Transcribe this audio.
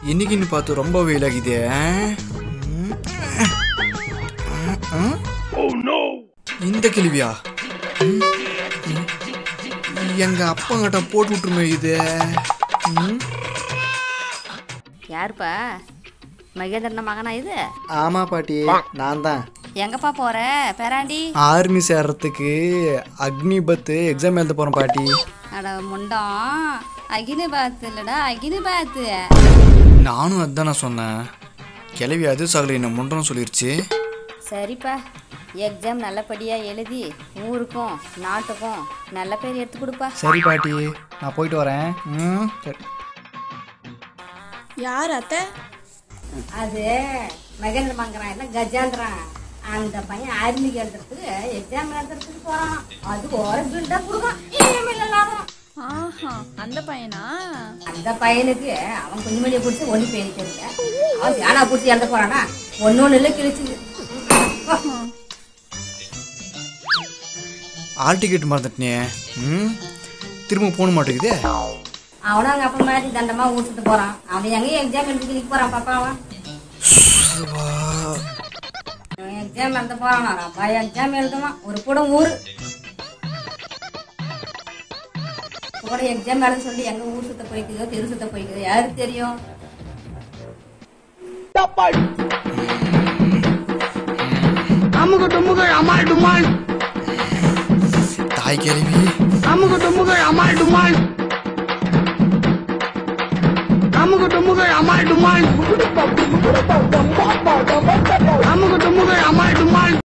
இன்னைக்குன்னு பார்த்து ரொம்ப வெயிலாகுதே ம். ம். இந்த கேள்வியா ம். ம். எங்க அப்பங்கிட்ட போட்டு விட்டுருமே இது ம். யாருப்பா மகேந்திரன் மகனா இது ஆமா பாட்டி நான் தான் எங்கப்பா போற பேராண்டி ஆர்மி சேர்றதுக்கு அக்னிபத் எக்ஸாம் எழுத போறேன் பாட்டி அட முண்டம் அகினி பாத்து இல்லடா அகினி பாத்து நானும் அதுதான் நான் சொன்னேன் கிளவி அது சாகல என்ன முண்டன்னு சொல்லிருச்சு சரிப்பா எக்ஸாம் நல்லபடியாக எழுதி ஊருக்கும் நாட்டுக்கும் நல்ல பேர் எடுத்து கொடுப்பா சரி பாட்டி நான் போயிட்டு வரேன் ம் சரி யார் அத்தை அது மகேந்திர மங்கரான் இல்லை கஜாந்திரன் அந்த பையன் ஆர்மிக்கு எழுதுறதுக்கு எக்ஸாம் எழுதுறதுக்கு போறான் அது ஒரு பில்டா கொடுக்கும் இனிமேல் இல்லாதான் ஆஹா அந்த பையனா அந்த பையனுக்கு அவன் குஞ்சுமணியை பிடிச்சி ஒன்று பேரிக்கிறது அவன் யானா பிடிச்சி எழுத போறானா ஒன்று ஒன்று இல்லை கிழிச்சுது ஆல் டிக்கெட் மறந்துட்டனே ம் திரும்ப போக மாட்டேங்குதே அவனும் அவங்க அப்பா மாதிரி தண்டமா ஊட்டுட்டு போறான் அவன் எங்கேயும் எக்ஸாம் எழுதி நிற்க போறான் பாப்பா அவன் எக்ஸாம் எழுத போறான் அப்பா எக்ஸாம் எழுதுவான் ஒரு கூட ஊர் கூட எக்ஸாம் எழுத சொல்லி எங்க ஊர் சுத்த போய்க்குதோ தெரு சுத்த போய்க்குதோ யாருக்கு தெரியும் அமுக டுமுக அமால் டுமால் தாய் கேள்வி அமுக டுமுக அமால் டுமால் அமுக டுமுக அமால் டுமால் அமுக டுமுக அமால் டுமால்